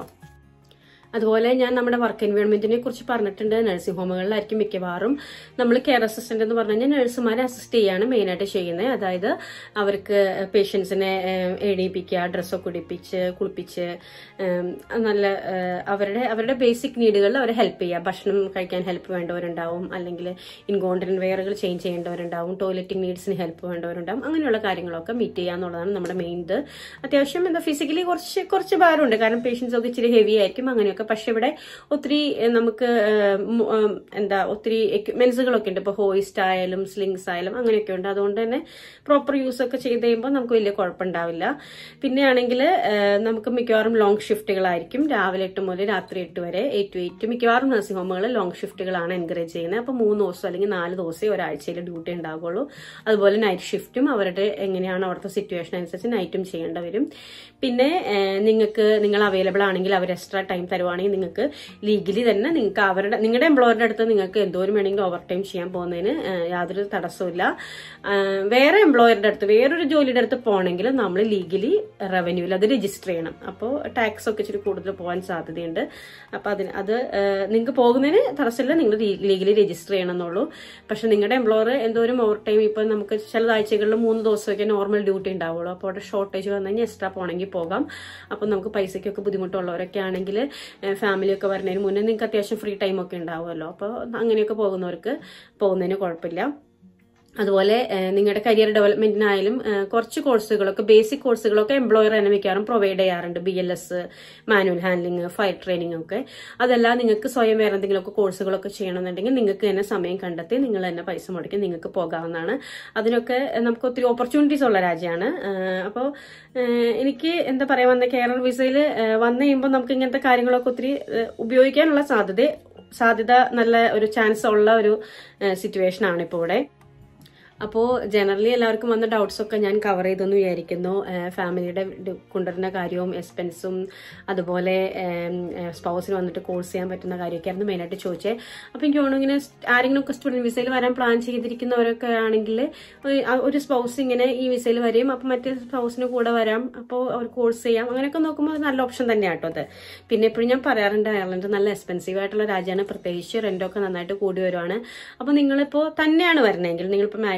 അതുപോലെ ഞാൻ നമ്മുടെ വർക്ക് എൻവയോൺമെന്റിനെ കുറിച്ച് പറഞ്ഞിട്ടുണ്ട് നഴ്സിംഗ് ഹോമുകളിലായിരിക്കും മിക്കവാറും നമ്മൾ കെയർ അസിസ്റ്റന്റ് എന്ന് പറഞ്ഞു കഴിഞ്ഞാൽ നഴ്സുമാരെ അസിസ്റ്റ് ചെയ്യാണ് മെയിനായിട്ട് ചെയ്യുന്നത് അതായത് അവർക്ക് പേഷ്യൻസിനെ എണീപ്പിക്കുക ഡ്രസ്സൊക്കെ ഉടിപ്പിച്ച് കുളിപ്പിച്ച് ഏം, നല്ല ഏഹ്, അവരുടെ അവരുടെ ബേസിക് നീഡുകളിൽ അവരെ ഹെൽപ്പ് ചെയ്യുക ഭക്ഷണം കഴിക്കാൻ ഹെൽപ്പ് വേണ്ടവരുണ്ടാവും അല്ലെങ്കിൽ ഇൻകോണ്ടിനൻ വെയറുകൾ ചേഞ്ച് ചെയ്യേണ്ടവരുണ്ടാവും ടോയ്ലറ്റിംഗ് നീഡ്സിന് ഹെൽപ്പ് വേണ്ടവരുണ്ടാവും അങ്ങനെയുള്ള കാര്യങ്ങളൊക്കെ മീറ്റ് ചെയ്യുക എന്നുള്ളതാണ് നമ്മുടെ മെയിൻ ഇത് അത്യാവശ്യം എന്താ ഫിസിക്കലി കുറച്ച് കുറച്ച് ഭാരമുണ്ട് കാരണം പേഷ്യൻസ് ഒക്കെ ഇച്ചിരി ഹെവി ആയിരിക്കും അങ്ങനെയൊക്കെ പക്ഷെ ഇവിടെ ഒത്തിരി ഏഹ്, നമുക്ക് ഏഹ്, മു- ഏഹ്, എന്താ ഒത്തിരി എക്യുപ്മെന്റ്സുകളൊക്കെ ഉണ്ട് ഇപ്പൊ ഹോയിസ്റ്റ് ആയാലും സ്ലിങ്സ് ആയാലും അങ്ങനെയൊക്കെ ഉണ്ട് അതുകൊണ്ട് തന്നെ പ്രോപ്പർ യൂസ് ഒക്കെ ചെയ്ത് കഴിയുമ്പോൾ നമുക്ക് വലിയ കുഴപ്പമുണ്ടാവില്ല പിന്നെയാണെങ്കിൽ നമുക്ക് മിക്കവാറും ലോങ് ഷിഫ്റ്റുകളായിരിക്കും രാവിലെ എട്ട് മുതൽ രാത്രി എട്ട് വരെ എയ്റ്റ് ടു എയ്റ്റ് മിക്കവാറും നഴ്സിംഗ് ഹോമുകൾ ലോങ് ഷിഫ്റ്റുകളാണ് എൻകറേജ് ചെയ്യുന്നത് അപ്പോൾ മൂന്ന് ദിവസം അല്ലെങ്കിൽ നാല് ദിവസമേ ഒരാഴ്ചയിൽ ഡ്യൂട്ടി ഉണ്ടാവുള്ളൂ അതുപോലെ നൈറ്റ് ഷിഫ്റ്റും അവരുടെ എങ്ങനെയാണ് അവിടുത്തെ സിറ്റുവേഷൻ അനുസരിച്ച് നൈറ്റും ചെയ്യേണ്ടി വരും പിന്നെ ഏഹ്, നിങ്ങൾക്ക് നിങ്ങൾ അവൈലബിൾ ആണെങ്കിൽ അവർ എക്സ്ട്രാ ടൈം തരുവാണെങ്കിൽ നിങ്ങൾക്ക് ലീഗലി തന്നെ നിങ്ങൾക്ക് അവരുടെ നിങ്ങളുടെ എംപ്ലോയറുടെ അടുത്ത് നിങ്ങൾക്ക് എന്തോരം വേണമെങ്കിലും ഓവർ ടൈം ചെയ്യാൻ പോകുന്നതിന് ഏഹ്, യാതൊരു തടസ്സമില്ല ഏഹ്, വേറെ എംപ്ലോയറുടെ അടുത്ത് വേറൊരു ജോലിയുടെ അടുത്ത് പോകണമെങ്കിൽ നമ്മൾ ലീഗലി റവന്യൂവിൽ അത് രജിസ്റ്റർ ചെയ്യണം അപ്പോൾ ടാക്സ് ഒക്കെ ഇച്ചിരി കൂടുതൽ പോകാൻ സാധ്യതയുണ്ട് അപ്പോൾ അതിന് അത് നിങ്ങൾക്ക് പോകുന്നതിന് തടസ്സമില്ല നിങ്ങൾ ലീഗലി രജിസ്റ്റർ ചെയ്യണം എന്നുള്ളൂ പക്ഷെ നിങ്ങളുടെ എംപ്ലോയർ എന്തോരം ഓവർ ടൈം ഇപ്പം നമുക്ക് ചില ആഴ്ചകളിൽ മൂന്ന് ദിവസമൊക്കെ നോർമൽ ഡ്യൂട്ടി ഉണ്ടാവുള്ളൂ അപ്പോൾ അവിടെ ഷോർട്ടേജ് വന്നു കഴിഞ്ഞാൽ എക്സ്ട്രാ പോകണമെങ്കിൽ പോകാം അപ്പം നമുക്ക് പൈസയ്ക്കൊക്കെ ബുദ്ധിമുട്ടുള്ളവരൊക്കെ ആണെങ്കിൽ ഫാമിലി ഒക്കെ വരുന്നതിന് മുന്നേ നിങ്ങൾക്ക് അത്യാവശ്യം ഫ്രീ ടൈം ഒക്കെ ഉണ്ടാവുമല്ലോ അപ്പോൾ അങ്ങനെയൊക്കെ പോകുന്നവർക്ക് പോകുന്നതിന് കുഴപ്പമില്ല അതുപോലെ ഏഹ്, നിങ്ങളുടെ കരിയർ ഡെവലപ്മെന്റിനായാലും ഏഹ്, കുറച്ച് കോഴ്സുകളൊക്കെ ബേസിക് കോഴ്സുകളൊക്കെ എംപ്ലോയർ തന്നെ മിക്കവാറും പ്രൊവൈഡ് ചെയ്യാറുണ്ട് BLS manual handling fire training ഒക്കെ അതെല്ലാം നിങ്ങൾക്ക് സ്വയം വേറെ എന്തെങ്കിലുമൊക്കെ കോഴ്സുകളൊക്കെ ചെയ്യണമെന്നുണ്ടെങ്കിൽ നിങ്ങൾക്ക് തന്നെ സമയം കണ്ടെത്തി നിങ്ങൾ തന്നെ പൈസ മുടക്കി നിങ്ങൾക്ക് പോകാവുന്നതാണ് അതിനൊക്കെ ഏഹ്, നമുക്ക് ഒത്തിരി ഓപ്പർച്യൂണിറ്റീസ് ഉള്ള രാജ്യമാണ് അപ്പോൾ എനിക്ക് എന്താ പറയാ വന്ന കേരള വിസയിൽ വന്നു കഴിയുമ്പോൾ നമുക്ക് ഇങ്ങനത്തെ കാര്യങ്ങളൊക്കെ ഒത്തിരി ഏഹ്, ഉപയോഗിക്കാനുള്ള സാധ്യത സാധ്യത നല്ല ഒരു ചാൻസ് ഉള്ള ഒരു സിറ്റുവേഷൻ ആണ് ഇപ്പോൾ ഇവിടെ അപ്പോൾ ജനറലി എല്ലാവർക്കും വന്ന ഡൗട്ട്സ് ഒക്കെ ഞാൻ കവർ ചെയ്തെന്ന് വിചാരിക്കുന്നു ഫാമിലിയുടെ കൊണ്ടുവരുന്ന കാര്യവും എക്സ്പെൻസും അതുപോലെ സ്പൗസിന് വന്നിട്ട് കോഴ്സ് ചെയ്യാൻ പറ്റുന്ന കാര്യമൊക്കെയായിരുന്നു മെയിനായിട്ട് ചോദിച്ചത് അപ്പോൾ എനിക്ക് തോന്നുന്നു ഇങ്ങനെ ആരെങ്കിലും ഒക്കെ സ്റ്റുഡൻറ് വിസയിൽ വരാൻ പ്ലാൻ ചെയ്തിരിക്കുന്നവരൊക്കെ ആണെങ്കിൽ ഒരു- ആ ഒരു സ്പൗസ് ഇങ്ങനെ ഈ വിസയിൽ വരെയും അപ്പോൾ മറ്റേ സ്പൗസിന് കൂടെ വരാം അപ്പോൾ അവർ കോഴ്സ് ചെയ്യാം അങ്ങനെയൊക്കെ നോക്കുമ്പോൾ അത് നല്ല ഓപ്ഷൻ തന്നെയാണ് കേട്ടോ അത് പിന്നെ എപ്പോഴും ഞാൻ പറയാറുണ്ട് അയർലൻഡ് നല്ല എക്സ്പെൻസീവ് ആയിട്ടുള്ള രാജ്യമാണ് പ്രത്യേകിച്ച് റെന്റൊക്കെ നന്നായിട്ട് കൂടി വരുവാണ് അപ്പോൾ നിങ്ങളിപ്പോൾ തന്നെയാണ് വരുന്നതെങ്കിൽ നിങ്ങളിപ്പോൾ മാരീഡ്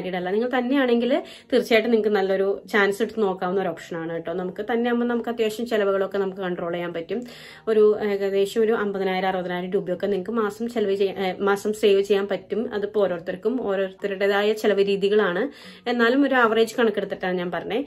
മാരീഡ് അല്ല നിങ്ങൾ തന്നെയാണെങ്കിൽ തീർച്ചയായിട്ടും നിങ്ങൾക്ക് നല്ലൊരു ചാൻസ് എടുത്ത് നോക്കാവുന്ന ഒരു ഓപ്ഷനാണ് കേട്ടോ നമുക്ക് തന്നെ ആകുമ്പോൾ നമുക്ക് അത്യാവശ്യം ചിലവുകളൊക്കെ നമുക്ക് കൺട്രോൾ ചെയ്യാൻ പറ്റും ഒരു ഏകദേശം ഒരു അമ്പതിനായിരം അറുപതിനായിരം രൂപയൊക്കെ നിങ്ങൾക്ക് മാസം ചെലവ് ചെയ്യാൻ ഏ, മാസം സേവ് ചെയ്യാൻ പറ്റും അതിപ്പോൾ ഓരോരുത്തർക്കും ഓരോരുത്തരുടേതായ ചെലവ് രീതികളാണ് എന്നാലും ഒരു ആവറേജ് കണക്കെടുത്തിട്ടാണ് ഞാൻ പറഞ്ഞത്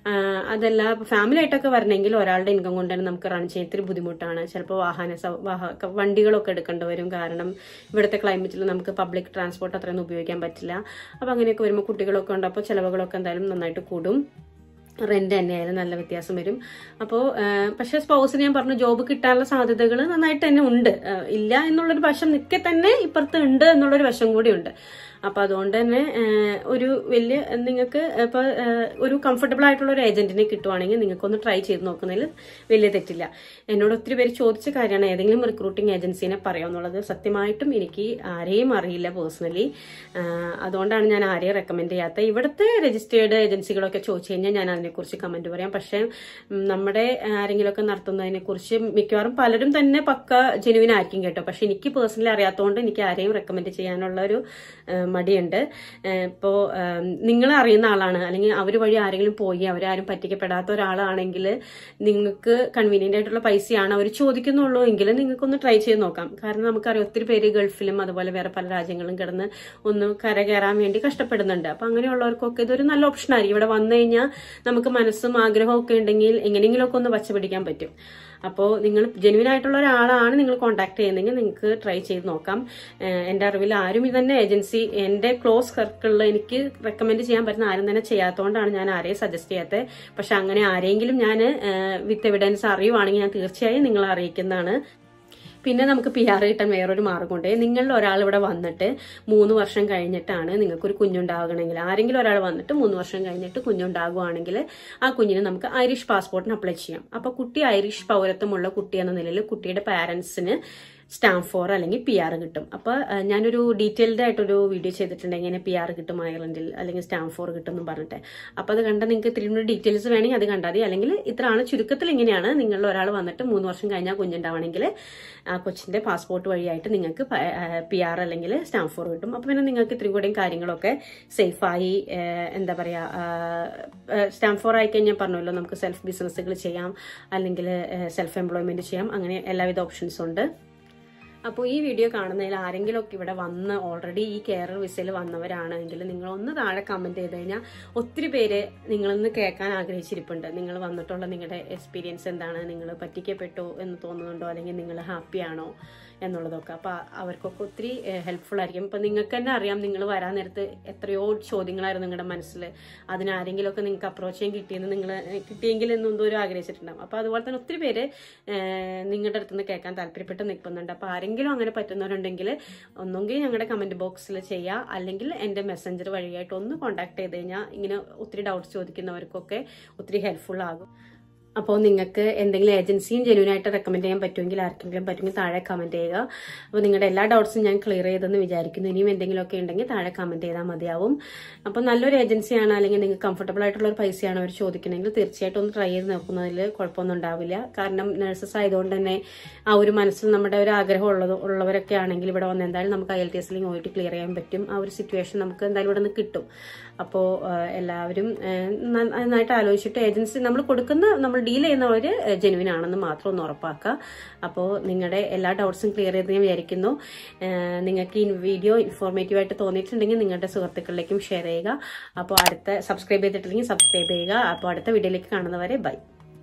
അതല്ല ഫാമിലി ആയിട്ടൊക്കെ വരണമെങ്കിൽ ഒരാളുടെ ഇൻകം കൊണ്ട് തന്നെ നമുക്ക് റൺ ചെയ്യാൻ ഇത്തിരി ബുദ്ധിമുട്ടാണ് ചിലപ്പോൾ വാഹന സൗ- വാഹ- വണ്ടികളൊക്കെ എടുക്കേണ്ടി വരും കാരണം ഇവിടുത്തെ ക്ലൈമറ്റിൽ നമുക്ക് പബ്ലിക് ട്രാൻസ്പോർട്ട് അത്രയൊന്നും ഉപയോഗിക്കാൻ പറ്റില്ല അപ്പോൾ അങ്ങനെയൊക്കെ വരുമ്പോൾ കുട്ടികളൊക്കെ ഉണ്ട് അപ്പോൾ ചിലവുകളൊക്കെ എന്തായാലും നന്നായിട്ട് കൂടും റെന്റ് തന്നെയായാലും നല്ല വ്യത്യാസം വരും അപ്പോൾ പക്ഷേ സ്പൗസിന് ഞാൻ പറഞ്ഞു ജോബ് കിട്ടാനുള്ള സാധ്യതകൾ നന്നായിട്ട് തന്നെ ഉണ്ട് ആ, ഇല്ല എന്നുള്ളൊരു വശം നിൽക്കെ തന്നെ ഇപ്പുറത്ത് ഉണ്ട് എന്നുള്ളൊരു വശം കൂടി ഉണ്ട് അപ്പൊ അതുകൊണ്ട് തന്നെ ആ, ഒരു വലിയ നിങ്ങൾക്ക് ഇപ്പൊ ആ, ഒരു കംഫർട്ടബിൾ ആയിട്ടുള്ള ഒരു ഏജന്റിനെ കിട്ടുവാണെങ്കിൽ നിങ്ങൾക്ക് ഒന്ന് ട്രൈ ചെയ്ത് നോക്കുന്നതിൽ വലിയ തെറ്റില്ല എന്നോട് ഒത്തിരി പേര് ചോദിച്ച കാര്യമാണ് ഏതെങ്കിലും റിക്രൂട്ടിംഗ് ഏജൻസിനെ പറയാമെന്നുള്ളത് സത്യമായിട്ടും എനിക്ക് ആരെയും അറിയില്ല പേഴ്സണലി അതുകൊണ്ടാണ് ഞാൻ ആരെയും റെക്കമെൻഡ് ചെയ്യാത്തത് ഇവിടുത്തെ രജിസ്റ്റേർഡ് ഏജൻസികളൊക്കെ ചോദിച്ചു കഴിഞ്ഞാൽ ഞാൻ അതിനെക്കുറിച്ച് കമന്റ് പറയാം പക്ഷേ ഉം, നമ്മുടെ ആരെങ്കിലുമൊക്കെ നടത്തുന്നതിനെ കുറിച്ച് മിക്കവാറും പലരും തന്നെ പക്ക ജെനുവിൻ ആയിരിക്കും കേട്ടോ പക്ഷെ എനിക്ക് പേഴ്സണലി അറിയാത്തതുകൊണ്ട് എനിക്ക് ആരെയും റെക്കമെൻഡ് ചെയ്യാനുള്ള ഒരു ആ, മടിയുണ്ട് ഇപ്പോൾ നിങ്ങൾ അറിയുന്ന ആളാണ് അല്ലെങ്കിൽ അവർ വഴി ആരെങ്കിലും പോയി അവരാരും പറ്റിക്കപ്പെടാത്ത ഒരാളാണെങ്കിൽ നിങ്ങൾക്ക് കൺവീനിയന്റ് ആയിട്ടുള്ള പൈസയാണ് അവർ ചോദിക്കുന്നുള്ളൂ എങ്കിൽ നിങ്ങൾക്കൊന്ന് ട്രൈ ചെയ്ത് നോക്കാം കാരണം നമുക്കറിയാം ഒത്തിരി പേര് ഗൾഫിലും അതുപോലെ വേറെ പല രാജ്യങ്ങളും കിടന്ന് ഒന്ന് കര കയറാൻ വേണ്ടി കഷ്ടപ്പെടുന്നുണ്ട് അപ്പൊ അങ്ങനെയുള്ളവർക്കൊക്കെ ഇതൊരു നല്ല ഓപ്ഷൻ ആയിരിക്കും ഇവിടെ വന്നു കഴിഞ്ഞാൽ നമുക്ക് മനസ്സും ആഗ്രഹവും ഒക്കെ ഉണ്ടെങ്കിൽ എങ്ങനെയെങ്കിലുമൊക്കെ ഒന്ന് വച്ച് പിടിക്കാൻ പറ്റും അപ്പോൾ നിങ്ങൾ ജെനുവിൻ ആയിട്ടുള്ള ഒരാളാണ് നിങ്ങൾ കോൺടാക്ട് ചെയ്യുന്നതെങ്കിൽ നിങ്ങൾക്ക് ട്രൈ ചെയ്ത് നോക്കാം ഏഹ് എന്റെ അറിവിൽ ആരും ഇതന്നെ ഏജൻസി എന്റെ ക്ലോസ് സർക്കിളിൽ എനിക്ക് റെക്കമെൻഡ് ചെയ്യാൻ പറ്റുന്ന ആരും തന്നെ ചെയ്യാത്തതുകൊണ്ടാണ് ഞാൻ ആരെയും സജസ്റ്റ് ചെയ്യാത്തത് പക്ഷെ അങ്ങനെ ആരെങ്കിലും ഞാൻ വിത്ത് എവിഡൻസ് അറിയുവാണെങ്കിൽ ഞാൻ തീർച്ചയായും നിങ്ങളെ അറിയിക്കുന്നതാണ് പിന്നെ നമുക്ക് പി ആർ കിട്ടാൻ വേറൊരു മാർഗമുണ്ട് നിങ്ങളിൽ ഒരാൾ ഇവിടെ വന്നിട്ട് മൂന്ന് വർഷം കഴിഞ്ഞിട്ടാണ് നിങ്ങൾക്കൊരു കുഞ്ഞുണ്ടാകണമെങ്കിൽ ആരെങ്കിലും ഒരാൾ വന്നിട്ട് മൂന്ന് വർഷം കഴിഞ്ഞിട്ട് കുഞ്ഞുണ്ടാകുവാണെങ്കിൽ ആ കുഞ്ഞിന് നമുക്ക് ഐറിഷ് പാസ്പോർട്ടിന് അപ്ലൈ ചെയ്യാം അപ്പൊ കുട്ടി ഐറിഷ് പൗരത്വമുള്ള കുട്ടി എന്ന നിലയിൽ കുട്ടിയുടെ പാരന്റ്സിന് സ്റ്റാമ്പ് ഫോർ അല്ലെങ്കിൽ പി ആർ കിട്ടും അപ്പൊ ആ, ഞാനൊരു ഡീറ്റെയിൽഡ് ആയിട്ടൊരു വീഡിയോ ചെയ്തിട്ടുണ്ട് എങ്ങനെ പി ആർ കിട്ടും അയർലൻഡിൽ അല്ലെങ്കിൽ സ്റ്റാമ്പ് ഫോർ കിട്ടും എന്ന് പറഞ്ഞിട്ട് അപ്പൊ അത് കണ്ട നിങ്ങൾക്ക് ഇത്തിരി കൂടി ഡീറ്റെയിൽസ് വേണമെങ്കിൽ അത് കണ്ടാൽ മതി അല്ലെങ്കിൽ ഇത്രയാണ് ചുരുക്കത്തിൽ ഇങ്ങനെയാണ് നിങ്ങളിൽ ഒരാൾ വന്നിട്ട് മൂന്ന് വർഷം കഴിഞ്ഞാൽ കുഞ്ഞുണ്ടാവണമെങ്കിൽ ആ കൊച്ചിന്റെ പാസ്പോർട്ട് വഴിയായിട്ട് നിങ്ങൾക്ക് പി ആർ അല്ലെങ്കിൽ സ്റ്റാമ്പ് ഫോർ കിട്ടും അപ്പൊ പിന്നെ നിങ്ങൾക്ക് ഇത്തിരി കൂടെയും കാര്യങ്ങളൊക്കെ സേഫായി എന്താ പറയാ സ്റ്റാമ്പ് ഫോർ ആയി കഴിഞ്ഞാൽ പറഞ്ഞല്ലോ നമുക്ക് സെൽഫ് ബിസിനസ്സുകൾ ചെയ്യാം അല്ലെങ്കിൽ സെൽഫ് എംപ്ലോയ്മെന്റ് ചെയ്യാം അങ്ങനെ എല്ലാവിധ ഓപ്ഷൻസ് ഉണ്ട് അപ്പോൾ ഈ വീഡിയോ കാണുന്നതിൽ ആരെങ്കിലും ഒക്കെ ഇവിടെ വന്ന് ഓൾറെഡി ഈ കെയർ വിസയിൽ വന്നവരാണെങ്കിൽ നിങ്ങൾ ഒന്ന് താഴെ കമന്റ് ചെയ്ത് കഴിഞ്ഞാൽ ഒത്തിരി പേര് നിങ്ങളൊന്ന് കേൾക്കാൻ ആഗ്രഹിച്ചിരിപ്പുണ്ട് നിങ്ങൾ വന്നിട്ടുള്ള നിങ്ങളുടെ എക്സ്പീരിയൻസ് എന്താണ് നിങ്ങൾ പറ്റിക്കപ്പെട്ടു എന്ന് തോന്നുന്നുണ്ടോ അല്ലെങ്കിൽ നിങ്ങൾ ഹാപ്പിയാണോ എന്നുള്ളതൊക്കെ അപ്പോൾ അവർക്കൊക്കെ ഒത്തിരി ഹെൽപ്ഫുൾ ആയിരിക്കും ഇപ്പം നിങ്ങൾക്ക് തന്നെ അറിയാം നിങ്ങൾ വരാൻ നേരത്ത് എത്രയോ ചോദ്യങ്ങളായിരുന്നു നിങ്ങളുടെ മനസ്സിൽ അതിനാരെങ്കിലുമൊക്കെ നിങ്ങൾക്ക് അപ്രോച്ച് ചെയ്യാൻ കിട്ടിയെന്ന് നിങ്ങൾ കിട്ടിയെങ്കിൽ എന്നെന്തോ ഒരു ആഗ്രഹിച്ചിട്ടുണ്ടാവും അപ്പോൾ അതുപോലെ തന്നെ ഒത്തിരി പേര് ഏഹ്, നിങ്ങളുടെ അടുത്ത് നിന്ന് കേൾക്കാൻ താല്പര്യപ്പെട്ട് നിൽക്കുന്നുണ്ട് അപ്പോൾ ആരെങ്കിലും അങ്ങനെ പറ്റുന്നവരുണ്ടെങ്കിൽ ഒന്നുകിൽ ഞങ്ങളുടെ കമന്റ് ബോക്സിൽ ചെയ്യുക അല്ലെങ്കിൽ എൻ്റെ മെസ്സഞ്ചർ വഴിയായിട്ട് ഒന്ന് കോൺടാക്ട് ചെയ്ത് കഴിഞ്ഞാൽ ഇങ്ങനെ ഒത്തിരി ഡൗട്ട്സ് ചോദിക്കുന്നവർക്കൊക്കെ ഒത്തിരി ഹെൽപ്ഫുൾ ആകും അപ്പോൾ നിങ്ങൾക്ക് എന്തെങ്കിലും ഏജൻസിയും ജെന്യൂനായിട്ട് റെക്കമെൻഡ് ചെയ്യാൻ പറ്റുമെങ്കിൽ ആർക്കെങ്കിലും പറ്റുമെങ്കിൽ താഴെ കമന്റ് ചെയ്യുക അപ്പോൾ നിങ്ങളുടെ എല്ലാ ഡൗട്ട്സും ഞാൻ ക്ലിയർ ചെയ്തെന്ന് വിചാരിക്കുന്നു ഇനിയും എന്തെങ്കിലുമൊക്കെ ഉണ്ടെങ്കിൽ താഴെ കമന്റ് ചെയ്താൽ മതിയാവും അപ്പോൾ നല്ലൊരു ഏജൻസിയാണ് അല്ലെങ്കിൽ നിങ്ങൾക്ക് കംഫർട്ടബിൾ ആയിട്ടുള്ള ഒരു പൈസയാണ് അവർ ചോദിക്കണമെങ്കിൽ തീർച്ചയായിട്ടും ഒന്ന് ട്രൈ ചെയ്ത് നോക്കുന്നതിൽ കുഴപ്പമൊന്നും ഉണ്ടാവില്ല കാരണം നഴ്സസ് ആയതുകൊണ്ട് തന്നെ ആ ഒരു മനസ്സിൽ നമ്മുടെ ഒരു ആഗ്രഹം ഉള്ളത് ഉള്ളവരൊക്കെ ആണെങ്കിൽ ഇവിടെ വന്ന് എന്തായാലും നമുക്ക് ഐ എൽ ടി എസ് അല്ലെങ്കിൽ ഒ ടി ക്ലിയർ ചെയ്യാൻ പറ്റും ആ ഒരു സിറ്റുവേഷൻ നമുക്ക് എന്തായാലും ഇവിടെ നിന്ന് കിട്ടും അപ്പോൾ എല്ലാവരും ഏഹ്, നന്ന- നന്നായിട്ട് ആലോചിച്ചിട്ട് ഏജൻസി നമ്മൾ കൊടുക്കുന്ന നമ്മൾ ഡീൽ ചെയ്യുന്നവർ ജെനുവിൻ ആണെന്ന് മാത്രം ഒന്ന് ഉറപ്പാക്കുക അപ്പോൾ നിങ്ങളുടെ എല്ലാ ഡൗട്ട്സും ക്ലിയർ ചെയ്ത് ഞാൻ വിചാരിക്കുന്നു ഏഹ്, നിങ്ങൾക്ക് ഈ വീഡിയോ ഇൻഫോർമേറ്റീവ് ആയിട്ട് തോന്നിയിട്ടുണ്ടെങ്കിൽ നിങ്ങളുടെ സുഹൃത്തുക്കളിലേക്കും ഷെയർ ചെയ്യുക അപ്പോൾ അടുത്ത സബ്സ്ക്രൈബ് ചെയ്തിട്ടില്ലെങ്കിൽ സബ്സ്ക്രൈബ് ചെയ്യുക അപ്പോൾ അടുത്ത വീഡിയോയിലേക്ക് കാണുന്നവരെ ബൈ